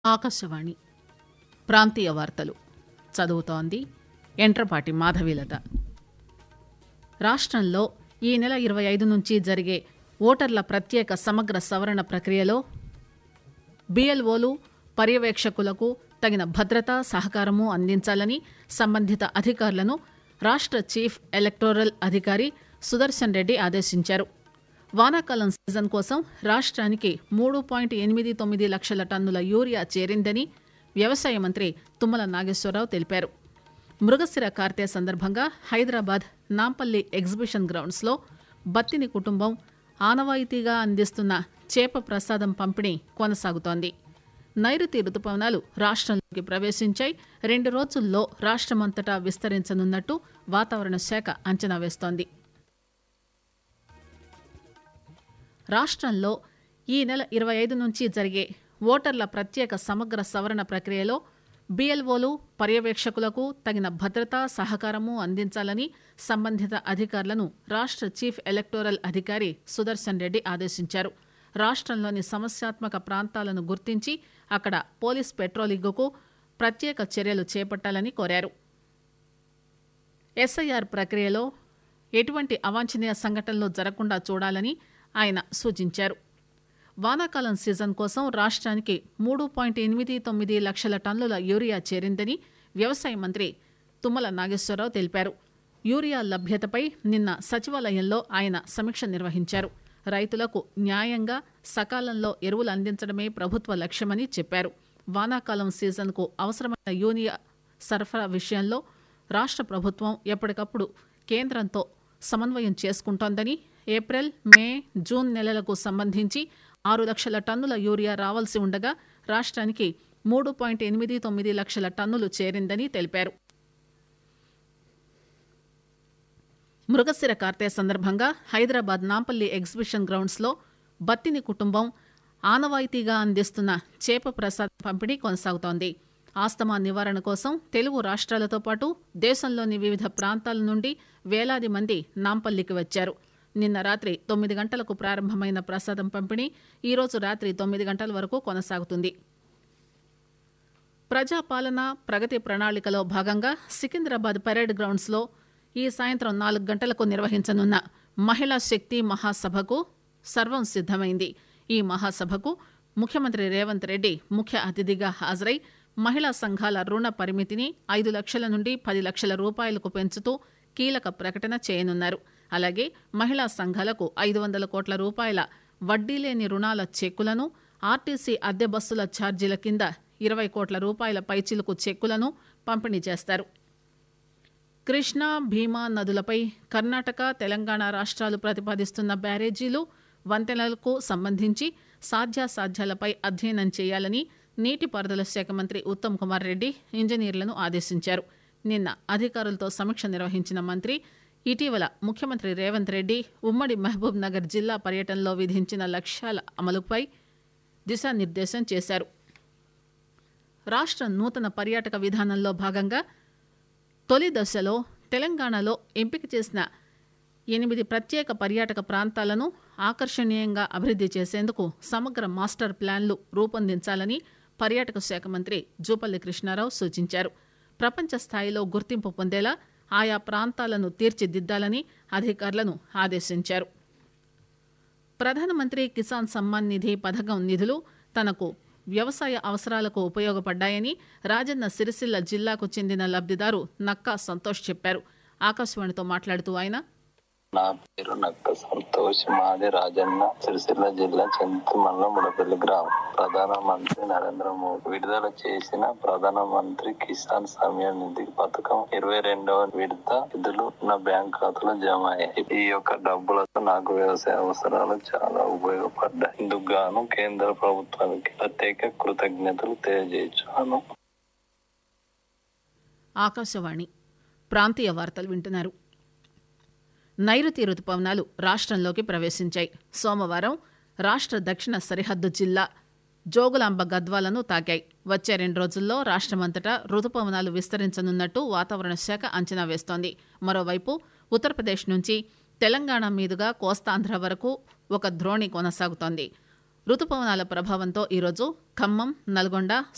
ఆకాశవాణి ప్రాంతీయ వార్తలు చదువుతోంది ఎంట్రపాటి మాధవీలత రాష్ట్రంలో ఈ నెల ఇరవై ఐదు నుంచి జరిగే ఓటర్ల ప్రత్యేక సమగ్ర సవరణ ప్రక్రియలో బిఎల్ఓలు పర్యవేక్షకులకు తగిన భద్రత సహకారము అందించాలని సంబంధిత అధికారులను రాష్ట్ర చీఫ్ ఎలక్టోరల్ అధికారి సుదర్శన్ రెడ్డి ఆదేశించారు వానాకాలం సీజన్ కోసం రాష్ట్రానికి మూడు పాయింట్ ఎనిమిది తొమ్మిది లక్షల టన్నుల యూరియా చేరిందని వ్యవసాయ మంత్రి తుమ్మల నాగేశ్వరరావు తెలిపారు మృగశిర కార్తె సందర్భంగా హైదరాబాద్ నాంపల్లి ఎగ్జిబిషన్ గ్రౌండ్స్లో బత్తిని కుటుంబం ఆనవాయితీగా అందిస్తున్న చేప ప్రసాదం పంపిణీ కొనసాగుతోంది నైరుతి రుతుపవనాలు రాష్ట్రంలోకి ప్రవేశించాయి రెండు రోజుల్లో రాష్ట్రమంతటా విస్తరించనున్నట్టు వాతావరణ శాఖ అంచనా వేస్తోంది రాష్ట్రంలో ఈ నెల ఇరవై ఐదు నుంచి జరిగే ఓటర్ల ప్రత్యేక సమగ్ర సవరణ ప్రక్రియలో బిఎల్ఓలు పర్యవేక్షకులకు తగిన భద్రత సహకారము అందించాలని సంబంధిత అధికారులను రాష్ట్ర చీఫ్ ఎలక్టోరల్ అధికారి సుదర్శన్ రెడ్డి ఆదేశించారు రాష్ట్రంలోని సమస్యాత్మక ప్రాంతాలను గుర్తించి అక్కడ పోలీస్ పెట్రోలింగుకు ప్రత్యేక చర్యలు చేపట్టాలని కోరారు ఎస్ఐఆర్ ప్రక్రియలో ఎటువంటి అవాంఛనీయ సంఘటనలు జరగకుండా చూడాలని ఆయన సూచించారు వానాకాలం సీజన్ కోసం రాష్ట్రానికి మూడు పాయింట్ ఎనిమిది తొమ్మిది లక్షల టన్నుల యూరియా చేరిందని వ్యవసాయ మంత్రి తుమ్మల నాగేశ్వరరావు తెలిపారు యూరియా లభ్యతపై నిన్న సచివాలయంలో ఆయన సమీక్ష నిర్వహించారు రైతులకు న్యాయంగా సకాలంలో ఎరువులు అందించడమే ప్రభుత్వ లక్ష్యమని చెప్పారు వానాకాలం సీజన్కు అవసరమైన యూరియా సరఫరా విషయంలో రాష్ట్ర ప్రభుత్వం ఎప్పటికప్పుడు కేంద్రంతో సమన్వయం చేసుకుంటోందని ఏప్రిల్ మే జూన్ నెలలకు సంబంధించి ఆరు లక్షల టన్నుల యూరియా రావాల్సి ఉండగా రాష్ట్రానికి మూడు పాయింట్ ఎనిమిది తొమ్మిది లక్షల టన్నులు చేరిందని తెలిపారు మృగశిర కార్తె సందర్భంగా హైదరాబాద్ నాంపల్లి ఎగ్జిబిషన్ గ్రౌండ్స్లో బత్తిని కుటుంబం ఆనవాయితీగా అందిస్తున్న చేప ప్రసాద్ పంపిణీ కొనసాగుతోంది ఆస్తమా నివారణ కోసం తెలుగు రాష్ట్రాలతో పాటు దేశంలోని వివిధ ప్రాంతాల నుండి వేలాది మంది నాంపల్లికి వచ్చారు నిన్న రాత్రి తొమ్మిది గంటలకు ప్రారంభమైన ప్రసాదం పంపిణీ ఈరోజు రాత్రి తొమ్మిది గంటల వరకు కొనసాగుతుంది ప్రజాపాలన ప్రగతి ప్రణాళికలో భాగంగా సికింద్రాబాద్ పరేడ్ గ్రౌండ్స్లో ఈ సాయంత్రం నాలుగు గంటలకు నిర్వహించనున్న మహిళా శక్తి మహాసభకు సర్వం సిద్దమైంది ఈ మహాసభకు ముఖ్యమంత్రి రేవంత్ రెడ్డి ముఖ్య అతిథిగా హాజరై మహిళా సంఘాల రుణ పరిమితిని ఐదు లక్షల నుండి పది లక్షల రూపాయలకు పెంచుతూ కీలక ప్రకటన చేయనున్నారు అలాగే మహిళా సంఘాలకు ఐదు వందల కోట్ల రూపాయల వడ్డీ లేని రుణాల చెక్కులను ఆర్టీసీ అద్దె బస్సుల ఛార్జీల కింద ఇరవై కోట్ల రూపాయల పైచిలుకు చెక్కులను పంపిణీ చేస్తారు కృష్ణా భీమా నదులపై కర్ణాటక తెలంగాణ రాష్ట్రాలు ప్రతిపాదిస్తున్న బ్యారేజీలు వంతెనలకు సంబంధించి సాధ్యాసాధ్యాలపై అధ్యయనం చేయాలని నీటిపారుదల శాఖ మంత్రి ఉత్తమ్ కుమార్ రెడ్డి ఇంజనీర్లను ఆదేశించారు నిన్న అధికారులతో సమీక్ష నిర్వహించిన మంత్రి ఇటీవల ముఖ్యమంత్రి రేవంత్ రెడ్డి ఉమ్మడి మహబూబ్ నగర్ జిల్లా పర్యటనలో విధించిన లక్ష్యాల అమలుపై దిశానిర్దేశం చేశారు రాష్ట్ర నూతన పర్యాటక విధానంలో భాగంగా తొలి దశలో తెలంగాణలో ఎంపిక చేసిన ఎనిమిది ప్రత్యేక పర్యాటక ప్రాంతాలను ఆకర్షణీయంగా అభివృద్ది చేసేందుకు సమగ్ర మాస్టర్ ప్లాన్లు రూపొందించాలని పర్యాటక శాఖ మంత్రి జూపల్లి కృష్ణారావు సూచించారు ప్రపంచ స్థాయిలో గుర్తింపు పొందేలా ఆయా ప్రాంతాలను తీర్చిదిద్దాలని అధికారులను ఆదేశించారు ప్రధానమంత్రి కిసాన్ సమ్మాన్ నిధి పథకం నిధులు తనకు వ్యవసాయ అవసరాలకు ఉపయోగపడ్డాయని రాజన్న సిరిసిల్ల జిల్లాకు చెందిన లబ్దిదారు నక్కా సంతోష్ చెప్పారు ఆకాశవాణితో మాట్లాడుతూ ఆయన నా పేరు నక్క సంతోష్ మాది రాజన్న సిరిసిల్ల జిల్లా చింతమల్ల ముడపల్లి గ్రామం ప్రధాన మంత్రి నరేంద్ర మోదీ విడుదల చేసిన ప్రధాన మంత్రి కిసాన్ సమ్మాన్ నిధి పథకం ఇరవై రెండవ విడత నిధులు నా బ్యాంక్ ఖాతాలో జమ అయ్యాయి ఈ యొక్క డబ్బులతో నాకు వ్యవసాయ అవసరాలు చాలా ఉపయోగపడ్డాయి ఇందుకు గాను కేంద్ర ప్రభుత్వానికి ప్రత్యేక కృతజ్ఞతలు తెలియజేయచ్చాను ఆకాశవాణి ప్రాంతీయ వార్తలు వింటున్నారు నైరుతి రుతుపవనాలు రాష్ట్రంలోకి ప్రవేశించాయి సోమవారం రాష్ట్ర దక్షిణ సరిహద్దు జిల్లా జోగులాంబ గద్వాలను తాకాయి వచ్చే రెండు రోజుల్లో రాష్ట్రమంతటా రుతుపవనాలు విస్తరించనున్నట్టు వాతావరణ శాఖ అంచనా వేస్తోంది మరోవైపు ఉత్తరప్రదేశ్ నుంచి తెలంగాణ మీదుగా కోస్తాంధ్ర వరకు ఒక ద్రోణి కొనసాగుతోంది రుతుపవనాల ప్రభావంతో ఈరోజు ఖమ్మం నల్గొండ